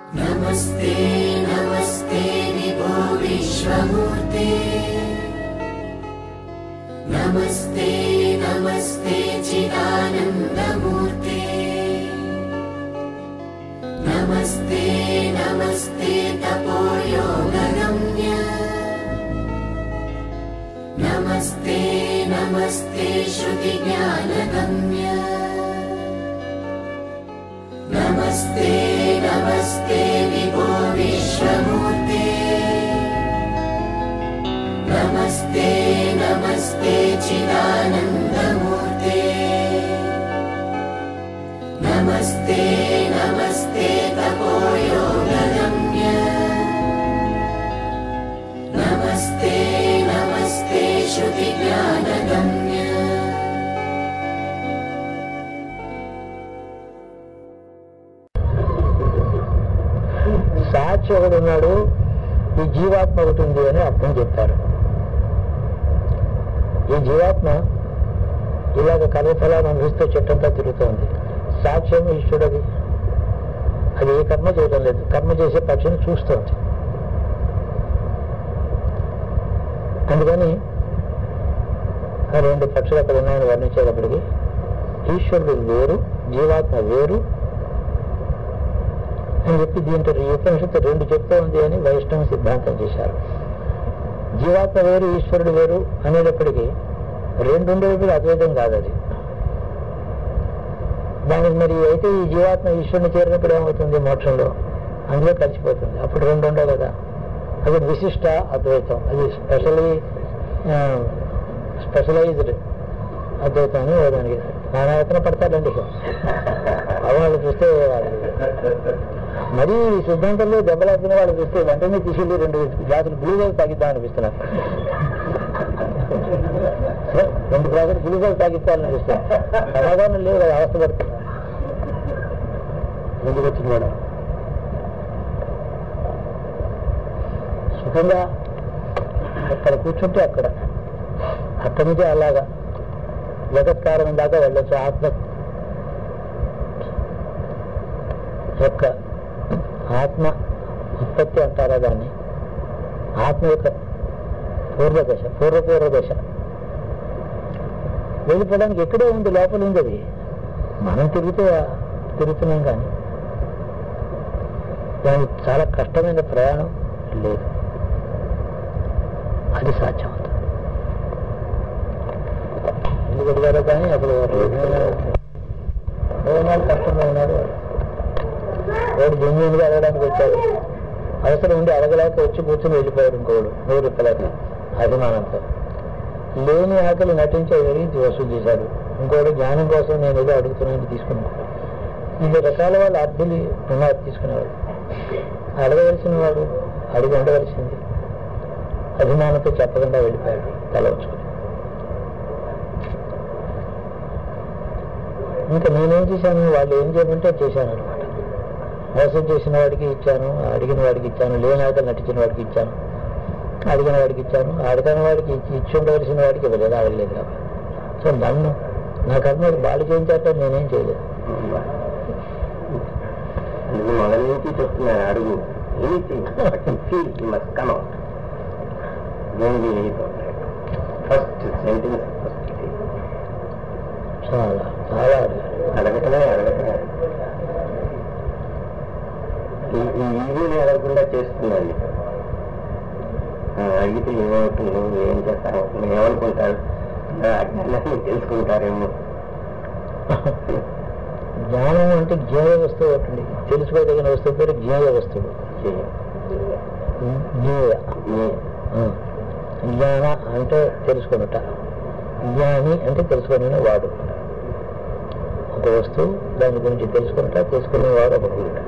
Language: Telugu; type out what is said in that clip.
नमस्ते नमस्ते विभो विश्वमूर्ते नमस्ते नमस्ते चिदानन्दमूर्ते नमस्ते नमस्ते तपोयोगगम्य नमस्ते नमस्ते श्रुतिज्ञानगम्य नमस्ते नमस्ते विभो विश्वमूर्ते नमस्ते नमस्ते चिदानन्दमूर्ते नमस्ते नमस्ते तपोयोगगम्य नमस्ते नमस्ते श्रुतिज्ञानगम्य సాక్షి ఒకడు ఉన్నాడు ఈ జీవాత్మ ఒకటి ఉంది అని అర్థం చెప్పారు ఈ జీవాత్మ ఇలాగ కర్మఫలాన్ని అనుభవిస్తూ చెట్టంతా తిరుగుతోంది సాక్ష్యం ఈశ్వరుడది అది ఏ కర్మ చేయడం లేదు కర్మ చేసే పక్షిని చూస్తోంది అందుకని ఆ రెండు పక్షులు అక్కడ ఉన్నాయని వర్ణించేటప్పటికి ఈశ్వరుడు వేరు జీవాత్మ వేరు అని చెప్పి దీంట్లో ఈ ఉపనిషత్తు రెండు చెప్తా ఉంది అని వైష్ణవ సిద్ధాంతం చేశారు జీవాత్మ వేరు ఈశ్వరుడు వేరు అనేటప్పటికీ రెండు ఉండేటప్పుడు అద్వైతం కాదు అది దానికి మరి అయితే ఈ జీవాత్మ ఈశ్వరుని చేరినప్పుడు ఏమవుతుంది మోక్షంలో అందులో కలిసిపోతుంది అప్పుడు రెండు ఉండవు కదా అది విశిష్ట అద్వైతం అది స్పెషలీ స్పెషలైజ్డ్ అద్వైతం అని ఓ దానికి నానాయత్న పడతాడండి ఇక. వాళ్ళు చూస్తే వాళ్ళు మరీ ఈ సిద్ధాంతంలో దెబ్బలాడుతున్న వాళ్ళు చూస్తే వెంటనే తీసుకెళ్ళి రెండు గ్లాసులు గ్లూకోజ్ తాగిద్దాం అనిపిస్తున్నారు సరే, రెండు గ్లాసులు గ్లూకోజ్ తాగిద్దామని అనిపిస్తుంది సమాధానం లేవు కదా అవస్థ పడుతున్నారు ఎందుకు వచ్చింది మేడం సుఖంగా అక్కడ కూర్చుంటే అక్కడ అక్కడి నుంచి అలాగా జగత్కారణం దాకా వెళ్ళొచ్చు ఆత్మ యొక్క ఆత్మ ఉత్పత్తి అంటారా దాన్ని ఆత్మ యొక్క పూర్వదశ పూర్వపూర్వ దశ వెళ్ళిపోవడానికి ఎక్కడే ఉంది లోపల ఉంది అది మనం తిరుగుతూ తిరుగుతున్నాం కానీ దానికి చాలా కష్టమైన ప్రయాణం లేదు అది సాధ్యం అవుతుంది ఎందుకు అడిగారో కానీ అప్పుడు రోజు కష్టంగా ఉన్నారు వాడు జెన్యున్గా అడగడానికి వచ్చాడు అవసరం ఉండి అడగలేక వచ్చి కూర్చొని వెళ్ళిపోయాడు ఇంకోడు నూరు రూపాయలకి అభిమానంతో లేని ఆకలి నటించి అడిగి వసూలు చేశాడు ఇంకోటి జ్ఞానం కోసం నేను ఏదో అడుగుతున్నాను తీసుకున్నాను వివిధ రకాల వాళ్ళు అర్థులు ఉన్నారు తీసుకునేవాడు అడగవలసిన వాడు అడిగి ఉండవలసింది అభిమానంతో చెప్పకుండా వెళ్ళిపోయాడు తల వచ్చుకుని ఇంకా నేనేం చేశాను వాళ్ళు ఏం చేయమంటే అది చేశాను అనమాట మోసం చేసిన వాడికి ఇచ్చాను అడిగిన వాడికి ఇచ్చాను లేని ఆకలి నటించిన వాడికి ఇచ్చాను అడిగిన వాడికి ఇచ్చాను అడగని వాడికి ఇచ్చి ఇచ్చి ఉండవలసిన వాడికి ఇవ్వలేదు అడగలేదు కాబట్టి సో నన్ను నా కర్మ బాలు చేయించాక నేనేం చేయలేదు ఇది మొదటి నుంచి చెప్తున్నాను అడుగు anything feel you must come out first sentence first చాలా చాలా అడిగాను అడగటమే అడగటమే ఈ- ఈ ఈగోని అడగకుండా చేస్తుందండి ఆ, అడిగితే ఏమవుతుంది ఏం చేస్తాను ఏమనుకుంటారు ఆ అజ్ఞానాన్ని తెలుసుకుంటారేమో జ్ఞానం అంటే జ్ఞేయ వస్తువు అవుతుంది తెలుసుకోదగిన వస్తువు పేరు జ్ఞేయ వస్తువు జ్ఞేయ ఆ. జ్ఞాన అంటే తెలుసుకొనుట జ్ఞాని అంటే తెలుసుకునే వాడు ఒక వస్తువు దాని గురించి తెలుసుకుంటా తెలుసుకునేవాడు ఒక పురుట